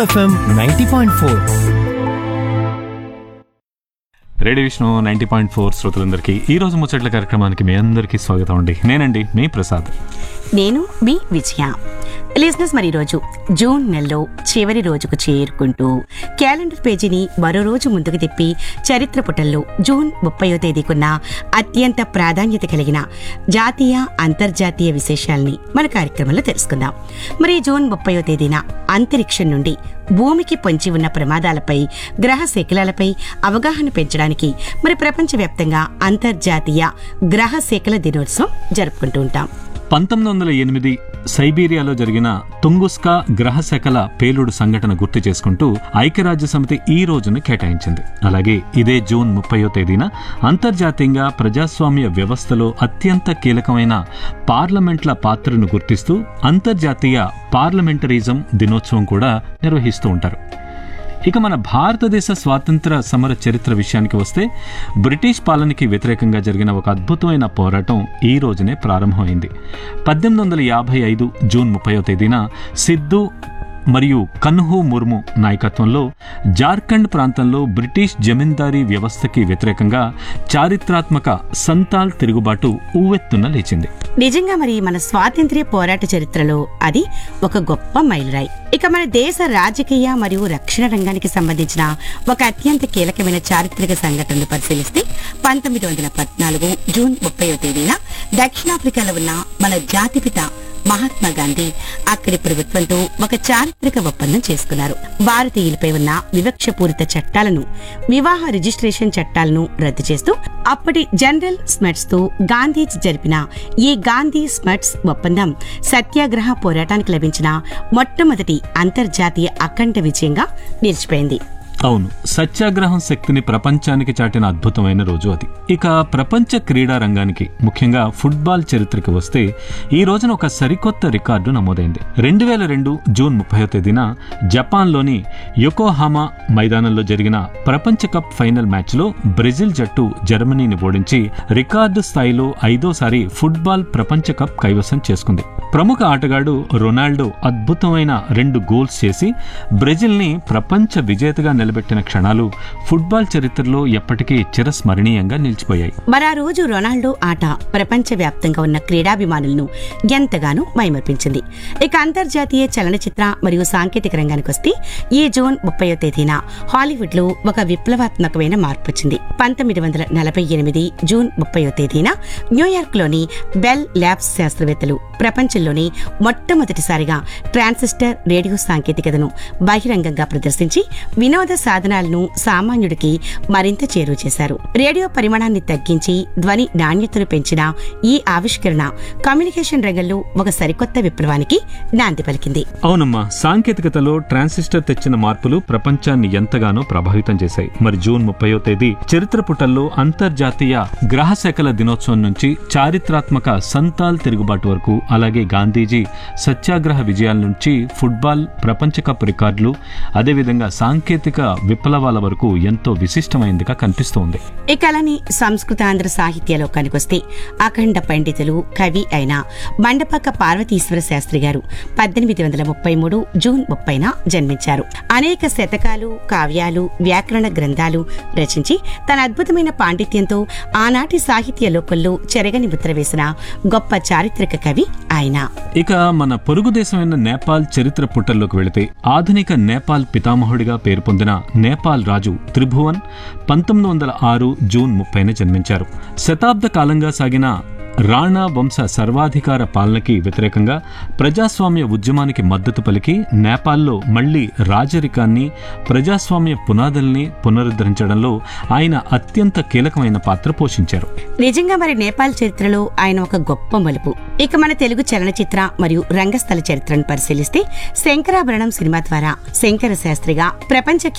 FM ninety point four radio Vishnu ninety point four శ్రోతలందరికీ ఈ రోజు ముచ్చట్ల కార్యక్రమానికి మీ అందరికీ స్వాగతం అండి నేనండి మీ ప్రసాద్ నేను మీ విజయ లిజినెస్ మరి ఈరోజు జూన్ నెలలో చివరి రోజుకు చేరుకుంటూ క్యాలెండర్ పేజీని మరో రోజు ముందుకు తిప్పి చరిత్ర పుటల్లో జూన్ ముప్పయో తేదీకున్న అత్యంత ప్రాధాన్యత కలిగిన జాతీయ అంతర్జాతీయ విశేషాల్ని మన కార్యక్రమంలో తెలుసుకుందాం మరి జూన్ ముప్పయో తేదీన అంతరిక్షం నుండి భూమికి పొంచి ఉన్న ప్రమాదాలపై గ్రహ శకలాలపై అవగాహన పెంచడానికి మరి ప్రపంచవ్యాప్తంగా అంతర్జాతీయ గ్రహ శకల దినోత్సవం జరుపుకుంటూ ఉంటాం పంతొమ్మిది వందల ఎనిమిది సైబీరియాలో జరిగిన తుంగుస్కా గ్రహశకల పేలుడు సంఘటన గుర్తు చేసుకుంటూ ఐక్యరాజ్య సమితి ఈ రోజును కేటాయించింది అలాగే ఇదే జూన్ ముప్పయో తేదీన అంతర్జాతీయంగా ప్రజాస్వామ్య వ్యవస్థలో అత్యంత కీలకమైన పార్లమెంట్ల పాత్రను గుర్తిస్తూ అంతర్జాతీయ పార్లమెంటరిజం దినోత్సవం కూడా నిర్వహిస్తూ ఉంటారు ఇక మన భారతదేశ స్వాతంత్ర సమర చరిత్ర విషయానికి వస్తే బ్రిటిష్ పాలనకి వ్యతిరేకంగా జరిగిన ఒక అద్భుతమైన పోరాటం ఈ రోజునే ప్రారంభమైంది పద్దెనిమిది వందల యాభై ఐదు జూన్ ముప్పయో తేదీన సిద్ధు మరియు కన్హు ముర్ము నాయకత్వంలో జార్ఖండ్ ప్రాంతంలో బ్రిటిష్ జమీందారీ వ్యవస్థకి వ్యతిరేకంగా చారిత్రాత్మక సంతాల్ తిరుగుబాటు ఉవ్వెత్తున లేచింది నిజంగా మరి మన స్వాతంత్ర్య పోరాట చరిత్రలో అది ఒక గొప్ప మైలురాయి ఇక మన దేశ రాజకీయ మరియు రక్షణ రంగానికి సంబంధించిన ఒక అత్యంత కీలకమైన చారిత్రక సంఘటనను పరిశీలిస్తే పంతొమ్మిది వందల పద్నాలుగు జూన్ ముప్పైవ తేదీన దక్షిణాఫ్రికాలో ఉన్న మన జాతిపిత మహాత్మా గాంధీ అక్కడి ప్రభుత్వంతో ఒక చారిత్రక ఒప్పందం చేసుకున్నారు భారతీయులపై ఉన్న వివక్షపూరిత చట్టాలను వివాహ రిజిస్ట్రేషన్ చట్టాలను రద్దు చేస్తూ అప్పటి జనరల్ స్మెట్స్ తో గాంధీజీ జరిపిన ఈ గాంధీ స్మెట్స్ ఒప్పందం సత్యాగ్రహ పోరాటానికి లభించిన మొట్టమొదటి అంతర్జాతీయ అఖండ విజయంగా నిలిచిపోయింది అవును సత్యాగ్రహం శక్తిని ప్రపంచానికి చాటిన అద్భుతమైన రోజు అది ఇక ప్రపంచ క్రీడా రంగానికి ముఖ్యంగా ఫుట్బాల్ చరిత్రకి వస్తే ఈ రోజున ఒక సరికొత్త రికార్డు నమోదైంది రెండు వేల రెండు జూన్ ముప్పై తేదీన జపాన్లోని యొకోహామా మైదానంలో జరిగిన ప్రపంచ కప్ ఫైనల్ మ్యాచ్లో బ్రెజిల్ జట్టు జర్మనీని ఓడించి రికార్డు స్థాయిలో ఐదోసారి ఫుట్బాల్ ప్రపంచ కప్ కైవసం చేసుకుంది ప్రముఖ ఆటగాడు రొనాల్డో అద్భుతమైన రెండు గోల్స్ చేసి బ్రెజిల్ని ప్రపంచ విజేతగా నిలబెట్టిన క్షణాలు ఫుట్బాల్ చరిత్రలో ఎప్పటికీ చిరస్మరణీయంగా నిలిచిపోయాయి మరి ఆ రోజు రొనాల్డో ఆట ప్రపంచ వ్యాప్తంగా ఉన్న క్రీడాభిమానులను ఎంతగానో మైమర్పించింది ఇక అంతర్జాతీయ చలనచిత్ర మరియు సాంకేతిక రంగానికి వస్తే ఈ జూన్ ముప్పయో తేదీన హాలీవుడ్ లో ఒక విప్లవాత్మకమైన మార్పు వచ్చింది పంతొమ్మిది వందల నలభై ఎనిమిది జూన్ ముప్పయో తేదీన న్యూయార్క్ లోని బెల్ ల్యాబ్స్ శాస్త్రవేత్తలు ప్రపంచంలోని మొట్టమొదటిసారిగా ట్రాన్సిస్టర్ రేడియో సాంకేతికతను బహిరంగంగా ప్రదర్శించి వినోద సాధనాలను సామాన్యుడికి మరింత చేరువ చేశారు రేడియో పరిమాణాన్ని తగ్గించి ధ్వని నాణ్యతను పెంచిన ఈ ఆవిష్కరణ కమ్యూనికేషన్ రంగంలో ఒక సరికొత్త విప్లవానికి నాంది పలికింది అవునమ్మా సాంకేతికతలో ట్రాన్సిస్టర్ తెచ్చిన మార్పులు ప్రపంచాన్ని ఎంతగానో ప్రభావితం చేశాయి మరి జూన్ ముప్పయో తేదీ చరిత్ర పుటల్లో అంతర్జాతీయ గ్రహశకల దినోత్సవం నుంచి చారిత్రాత్మక సంతాల్ తిరుగుబాటు వరకు అలాగే గాంధీజీ సత్యాగ్రహ విజయాల నుంచి ఫుట్బాల్ ప్రపంచ కప్ రికార్డులు అదేవిధంగా సాంకేతిక విప్లవాల వరకు ఎంతో విశిష్టమైందిగా కనిపిస్తోంది ఇక అలానే సంస్కృతాంధ్ర సాహిత్య లోకానికి వస్తే అఖండ పండితులు కవి అయిన మండపక్క పార్వతీశ్వర శాస్త్రి గారు పద్దెనిమిది వందల ముప్పై మూడు జూన్ ముప్పైన జన్మించారు అనేక శతకాలు కావ్యాలు వ్యాకరణ గ్రంథాలు రచించి తన అద్భుతమైన పాండిత్యంతో ఆనాటి సాహిత్య లోకంలో చెరగని ముద్ర వేసిన గొప్ప చారిత్రక కవి ఆయన ఇక మన పొరుగు దేశమైన నేపాల్ చరిత్ర పుటల్లోకి వెళితే ఆధునిక నేపాల్ పితామహుడిగా పేరు పొందిన నేపాల్ రాజు త్రిభువన్ పంతొమ్మిది వందల ఆరు జూన్ ముప్పైన జన్మించారు శతాబ్ద కాలంగా సాగిన రాణా వంశ సర్వాధికార పాలనకి వ్యతిరేకంగా ప్రజాస్వామ్య ఉద్యమానికి మద్దతు పలికి నేపాల్లో మళ్లీ రాజరికాన్ని ప్రజాస్వామ్య పునాదుల్ని పునరుద్ధరించడంలో ఆయన అత్యంత కీలకమైన పాత్ర పోషించారు నిజంగా మరి నేపాల్ చరిత్రలో ఆయన ఒక గొప్ప మలుపు ఇక మన తెలుగు చలనచిత్ర మరియు రంగస్థల చరిత్రను పరిశీలిస్తే శంకరాభరణం సినిమా ద్వారా శంకర శాస్త్రిగా ప్రపంచ